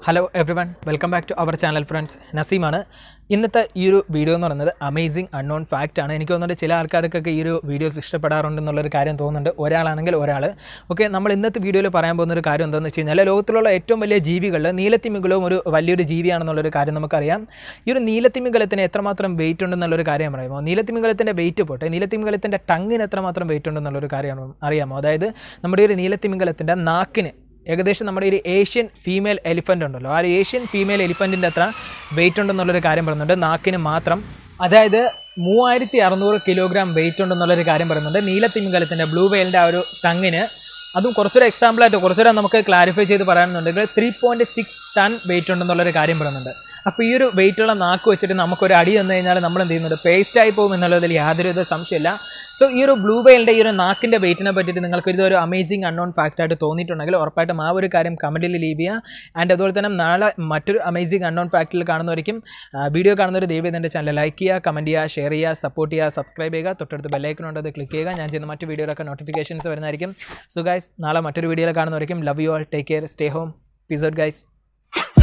hello everyone welcome back to our channel friends നസീമാണ് ഇന്നത്തെ ഈ ഒരു വീഡിയോ എന്ന് പറയുന്നത് അമേസിങ് അൺനോൺ ഫാക്റ്റ് ആണ് എനിക്ക് തോന്നുന്നുണ്ട് ചില ആൾക്കാർക്കൊക്കെ ഈ ഒരു വീഡിയോസ് ഇഷ്ടപ്പെടാറുണ്ടെന്നുള്ളൊരു കാര്യം തോന്നുന്നുണ്ട് ഒരാളാണെങ്കിൽ ഒരാൾ ഓക്കെ നമ്മൾ ഇന്നത്തെ വീഡിയോയിൽ പറയാൻ പോകുന്ന ഒരു കാര്യം എന്താണെന്ന് വെച്ച് കഴിഞ്ഞാൽ ലോകത്തിലുള്ള ഏറ്റവും വലിയ ജീവികളിൽ നീലത്തിമിംഗലവും ഒരു വലിയൊരു ജീവിയാണെന്നുള്ളൊരു കാര്യം നമുക്കറിയാം ഈ ഒരു നീലത്തിമിംഗലത്തിന് എത്രമാത്രം വെയിറ്റ് ഉണ്ടെന്നുള്ളൊരു കാര്യം പറയുമോ നീലത്തിമിംഗലത്തിൻ്റെ വെയിറ്റ് പോട്ടെ നീലത്തിമിംഗലത്തിൻ്റെ ടങ്ങിന് എത്രമാത്രം വെയിറ്റ് ഉണ്ടെന്നുള്ളൊരു കാര്യം അറിയാമോ അതായത് നമ്മുടെ ഈ ഒരു നീലത്തിമിംഗലത്തിൻ്റെ നാക്കിന് ഏകദേശം നമ്മുടെ ഒരു ഏഷ്യൻ ഫീമെയിൽ എലിഫൻ്റ് ഉണ്ടല്ലോ ആ ഒരു ഏഷ്യൻ ഫീമെയിൽ എലിഫൻറ്റിൻ്റെ അത്ര വെയിറ്റ് ഉണ്ടെന്നുള്ളൊരു കാര്യം പറയുന്നുണ്ട് നാക്കിന് മാത്രം അതായത് മൂവായിരത്തി അറുന്നൂറ് കിലോഗ്രാം വെയിറ്റ് ഉണ്ടെന്നുള്ളൊരു കാര്യം പറയുന്നുണ്ട് നീലത്തിമിംഗലത്തിൻ്റെ ബ്ലൂ വെയിലിൻ്റെ ആ ഒരു ടങ്ങിന് അതും കുറച്ചൊരു എക്സാമ്പിളായിട്ട് കുറച്ചുകൂടെ നമുക്ക് ക്ലാരിഫൈ ചെയ്ത് പറയാനുണ്ടെങ്കിൽ three point six ton weight ഉണ്ടെന്നുള്ളൊരു കാര്യം പറയുന്നുണ്ട് അപ്പോൾ ഈ ഒരു വെയിറ്റുള്ള നാക്ക് വെച്ചിട്ട് നമുക്കൊരു അടി തന്നു കഴിഞ്ഞാൽ നമ്മൾ എന്ത് ചെയ്യുന്നുണ്ട് പേസ്റ്റായി പോകും എന്നുള്ളതിൽ യാതൊരു വിധ സംശയമില്ല സോ ഈ ഒരു ബ്ലൂ വെയിലിൻ്റെ ഈ ഒരു നാക്കിൻ്റെ വെയിറ്റിനെ പറ്റിയിട്ട് നിങ്ങൾക്ക് ഇതൊരു അമേസിങ് അൺനോൺ ഫാക്റ്റ് ആയിട്ട് തോന്നിയിട്ടുണ്ടെങ്കിൽ ഉറപ്പായിട്ടും ആ ഒരു കാര്യം കമൻറ്റിൽ ലീവ് ചെയ്യുക ആൻഡ് അതുപോലെ തന്നെ നാളെ മറ്റൊരു അമേസിങ് അൺനോൺ ഫാക്റ്റിൽ കാണുന്നവരിക്കും വീഡിയോ കാണുന്നവർ ദയവ് ചെയ്ത് എൻ്റെ ചാനൽ ലൈക്ക് ചെയ്യുക കമൻറ്റ് ചെയ്യുക ഷെയർ ചെയ്യുക സപ്പോർട്ട് ചെയ്യുക സബ്സ്ക്രൈബ് ചെയ്യുക തൊട്ടടുത്ത് ബെല്ലൈക്കൺ ഉണ്ട് അത് ക്ലിക്ക് ചെയ്യുക ഞാൻ ചെയ്യുന്ന മറ്റു വീഡിയോയിലൊക്കെ നോട്ടിഫിക്കേഷൻസ് വരുന്നതായിരിക്കും സോ ഗൈസ് നാളെ മറ്റൊരു വീഡിയോയിൽ കാണുന്നവരിക്കും love you all take care stay home peace out guys